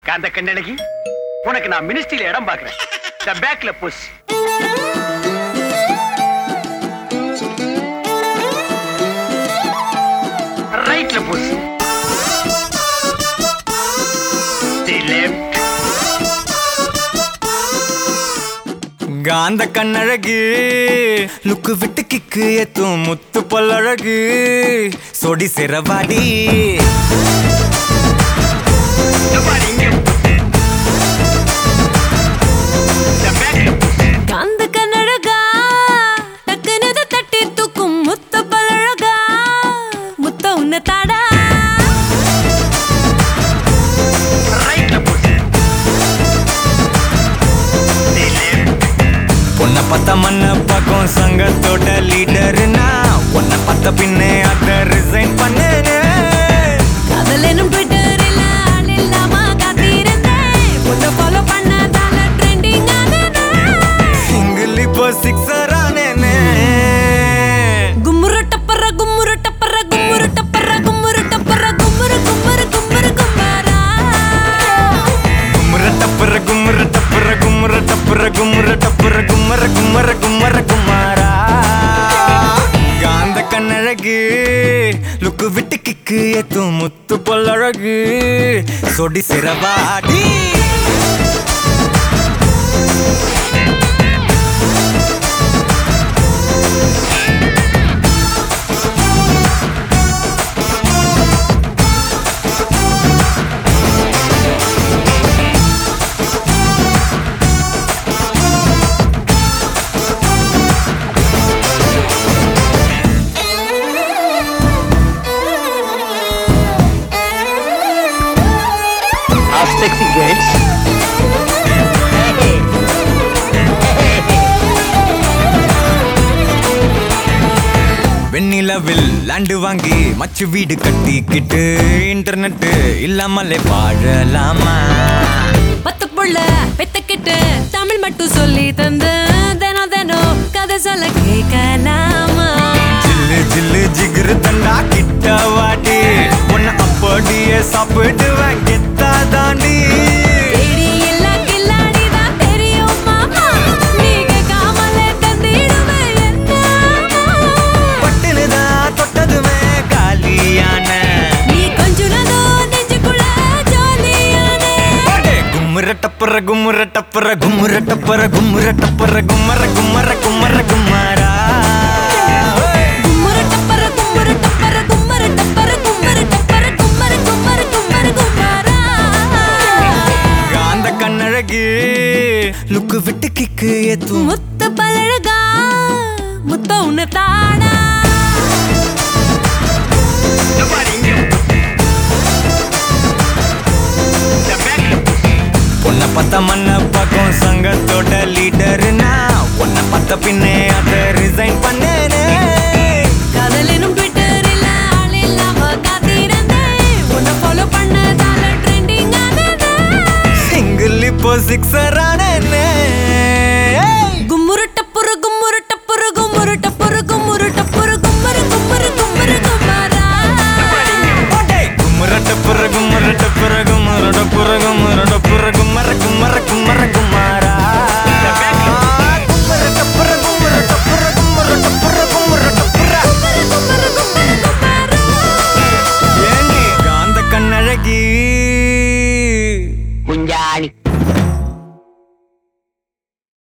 காந்த கண்ணழகி உனக்கு நான் மினிஸ்ட்ரியில இடம் பாக்குறேன் த பேக்ல புஷ் ரைட்ல புஷ் தி லெஃப்ட் காந்த கண்ணழகு லுக்கு விட்டு கிக்கு எத்தும் முத்து பல்லழகு சொடி சிறவாடி காந்த கண்ணழகா டக்குனது தட்டி தூக்கும் முத்த பழகா முத்த உன்ன தாடா உன்னை பார்த்த மண்ண பக்கம் சங்கத்தோட லீடர்னா உன்னை பார்த்த பின்னே அத ரிசைன் பண்ணேனே காதலனும் ட்விட்டரில் ஆள் இல்லாம காத்திருந்தேன் உன்னை ஃபாலோ பண்ணதால ட்ரெண்டிங் சிங்கிள் இப்போ சிக்ஸர் ஆனேனே கும்முரு டப்பர கும்முரு டப்பர கும்முரு டப்பர கும்முரு டப்பர கும்முரு கும்முரு கும்முரு கும்மாரா கும்முற டப்புற கும்முற டப்புற கும்முற டப்புற கும்முற டப்புற கும்மர கும்மர கும்மர குமாரா காந்த கண்ணழகு லுக்கு விட்டு கிக்கு எத்தும் முத்து பொல்லழகு சொடி சிறவாடி sexy girls. வெண்ணிலவில் லேண்டு வாங்கி மச்சு வீடு கட்டிக்கிட்டு இன்டர்நெட் இல்லாமலே வாழலாமா பத்து புள்ள பெத்துக்கிட்டு தமிழ் மட்டும் சொல்லி தந்து தினம் தினம் கதை சொல்ல கேட்கலாமா ஜில்லு ஜில்லு ஜிகிரு தண்டா கிட்ட வாடி உன்னை அப்படியே சாப்பிடுவேன் கெத்தா தாண்டி தேடி எல்லா கில்லாடிதான் தெரியும் மாமா நீ கேட்காமலே தந்திடுவேன் என்ன பட்டுனுதான் தொட்டதுமே காலியான நீ கொஞ்சுனதோ நெஞ்சுக்குள்ள ஜாலியானே அடே, கும்முற டப்புற கும்முற டப்புற கும்முற டப்புற கும்முற டப்புற கும்மர கும்மர கும்மர கும்மாரா கும்முரு டப்பர கும்முரு டப்பர கும்மரு டப்பர கும்மரு டப்பர கும்மரு கும்மரு கும்மரு கும்மரா காந்த கண்ணழகு லுக்கு விட்டு கிக்கு ஏத்தும் முத்த பழகா முத்த உன்னை தாடா உன்னை பார்த்த மண்ண பக்கம் சங்கத்தோட லீடர்னா உன்னை பார்த்த பின்னே அத ரிசைன் பண்ணேனே காதலனும் ட்விட்டரில் ஆள் இல்லாம காத்திருந்தேன் உன்னை ஃபாலோ பண்ணதால ட்ரெண்டிங் ஆனது சிங்கிள் இப்போ சிக்ஸர் ஆனேனே கும்முரு டப்புரு கும்முரு டப்புரு கும்முரு டப்புரு கும்முரு டப்புரு கும்மரு கும்மரு கும்மரு கும்மரா கும்மர டப்புற கும்மர டப்புற